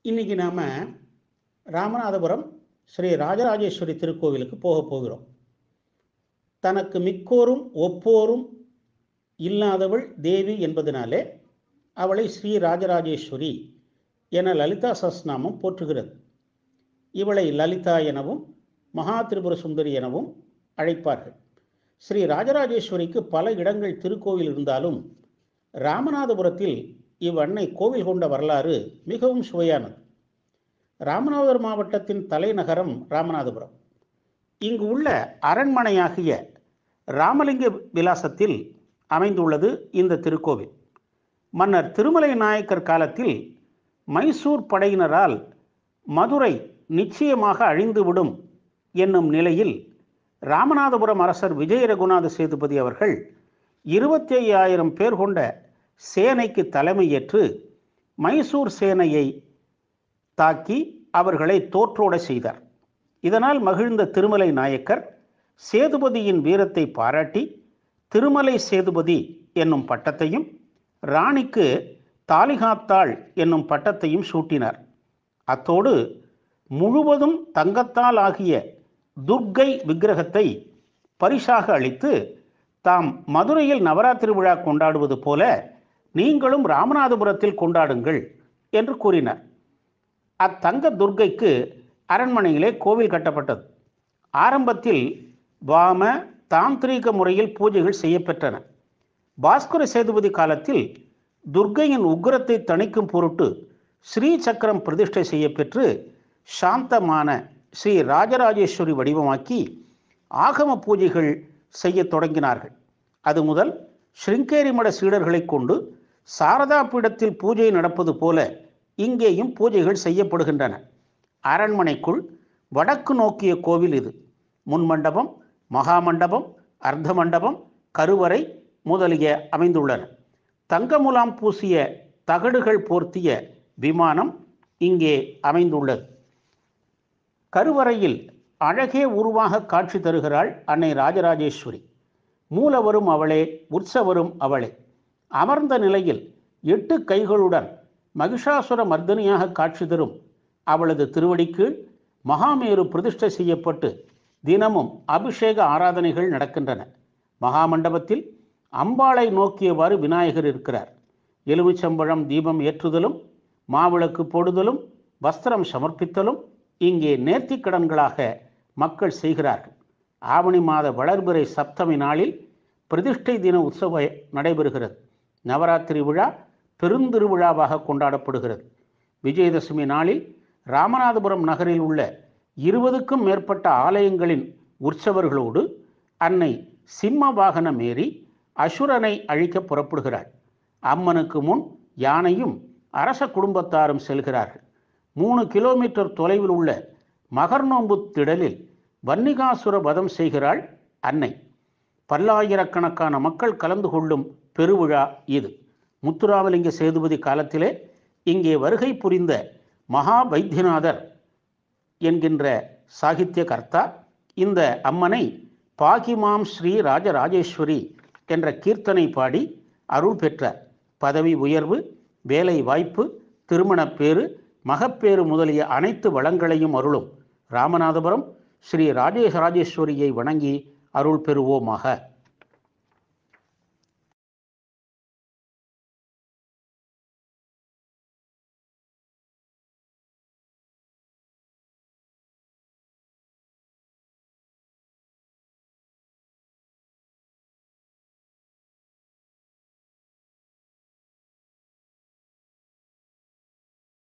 இன்னைக்கு நாம் ராமநாதபுரம் ஸ்ரீ ராஜராஜேஸ்வரி திருக்கோவிலுக்கு போக போகிறோம் தனக்கு மிக்கோரும் ஒப்போரும் இல்லாதவள் தேவி என்பதனாலே அவளை ஸ்ரீ ராஜராஜேஸ்வரி என லலிதா சஸ்நாமம் போற்றுகிறது இவளை லலிதா எனவும் மகா திரிபுர சுந்தரி எனவும் அழைப்பார்கள் ஸ்ரீ ராஜராஜேஸ்வரிக்கு பல இடங்கள் திருக்கோவில் இருந்தாலும் ராமநாதபுரத்தில் இவ்வன்னை கோவில் கொண்ட வரலாறு மிகவும் சுவையானது ராமநாதபுரம் மாவட்டத்தின் தலைநகரம் ராமநாதபுரம் இங்கு உள்ள அரண்மனையாகிய ராமலிங்க விலாசத்தில் அமைந்துள்ளது இந்த திருக்கோவில் மன்னர் திருமலை நாயக்கர் காலத்தில் மைசூர் படையினரால் மதுரை நிச்சயமாக அழிந்துவிடும் என்னும் நிலையில் ராமநாதபுரம் அரசர் விஜய ரகுநாத சேதுபதி அவர்கள் இருபத்தி ஐயாயிரம் பேர் கொண்ட சேனைக்கு தலைமையேற்று மைசூர் சேனையை தாக்கி அவர்களை தோற்றோட செய்தார் இதனால் மகிழ்ந்த திருமலை நாயக்கர் சேதுபதியின் வீரத்தை பாராட்டி திருமலை சேதுபதி என்னும் பட்டத்தையும் ராணிக்கு தாலிகாத்தாள் என்னும் பட்டத்தையும் சூட்டினார் அத்தோடு முழுவதும் தங்கத்தால் ஆகிய துர்க்கை விக்கிரகத்தை பரிசாக அளித்து தாம் மதுரையில் நவராத்திரி விழா கொண்டாடுவது போல நீங்களும் ராமநாதபுரத்தில் கொண்டாடுங்கள் என்று கூறினார் அத்தங்க துர்க்கைக்கு அரண்மனையிலே கோவில் கட்டப்பட்டது ஆரம்பத்தில் வாம தாந்திரீக முறையில் பூஜைகள் செய்யப்பெற்றன பாஸ்கர சேதுபதி காலத்தில் துர்க்கையின் உக்கிரத்தை தணிக்கும் பொருட்டு ஸ்ரீ சக்கரம் பிரதிஷ்டை செய்யப்பெற்று சாந்தமான ஸ்ரீ ராஜராஜேஸ்வரி வடிவமாக்கி ஆகம பூஜைகள் செய்ய தொடங்கினார்கள் அது முதல் ஸ்ருங்கேரி மட சீடர்களை கொண்டு சாரதா பீடத்தில் பூஜை நடப்பது போல இங்கேயும் பூஜைகள் செய்யப்படுகின்றன அரண்மனைக்குள் வடக்கு நோக்கிய கோவில் இது முன்மண்டபம் மகாமண்டபம் அர்த்த மண்டபம் கருவறை முதலிய அமைந்துள்ளன தங்கமுலாம் பூசிய தகடுகள் போர்த்திய விமானம் இங்கே அமைந்துள்ளது கருவறையில் அழகே உருவாக காட்சி தருகிறாள் அன்னை ராஜராஜேஸ்வரி மூலவரும் அவளே உற்சவரும் அவளே அமர்ந்த நிலையில் எட்டு கைகளுடன் மகிஷாசுர மர்தனியாக காட்சி தரும் அவளது திருவடிக்கீழ் மகாமேரு பிரதிஷ்டை செய்யப்பட்டு தினமும் அபிஷேக ஆராதனைகள் நடக்கின்றன மகாமண்டபத்தில் அம்பாளை நோக்கியவாறு விநாயகர் இருக்கிறார் எலுமிச்சம்பழம் தீபம் ஏற்றுதலும் மாவிளக்கு போடுதலும் வஸ்திரம் சமர்ப்பித்தலும் இங்கே நேர்த்திக் கடன்களாக மக்கள் செய்கிறார்கள் ஆவணி மாத வளர்பிறை சப்தமி நாளில் பிரதிஷ்டை தின உற்சவ நடைபெறுகிறது நவராத்திரி விழா பெருந்திருவிழாவாக கொண்டாடப்படுகிறது விஜயதசமி நாளில் ராமநாதபுரம் நகரில் உள்ள இருபதுக்கும் மேற்பட்ட ஆலயங்களின் உற்சவர்களோடு அன்னை சிம்ம வாகனம் ஏறி அசுரனை அழிக்க புறப்படுகிறாள் அம்மனுக்கு முன் யானையும் அரச குடும்பத்தாரும் செல்கிறார்கள் மூணு கிலோமீட்டர் தொலைவில் உள்ள மகர்நோம்பு திடலில் வன்னிகாசுர வதம் செய்கிறாள் அன்னை பல்லாயிரக்கணக்கான மக்கள் கலந்து கொள்ளும் பெருவிழா இது முத்துராமலிங்க சேதுபதி காலத்திலே இங்கே வருகை புரிந்த மகா வைத்தியநாதர் என்கின்ற சாகித்ய கர்த்தா இந்த அம்மனை பாகிமாம் ஸ்ரீ ராஜராஜேஸ்வரி என்ற கீர்த்தனை பாடி அருள் பெற்றார் பதவி உயர்வு வேலை வாய்ப்பு திருமணப்பேறு மகப்பேறு முதலிய அனைத்து வளங்களையும் அருளும் ராமநாதபுரம் ஸ்ரீ ராஜேஷ் ராஜேஸ்வரியை வணங்கி அருள் பெறுவோமாக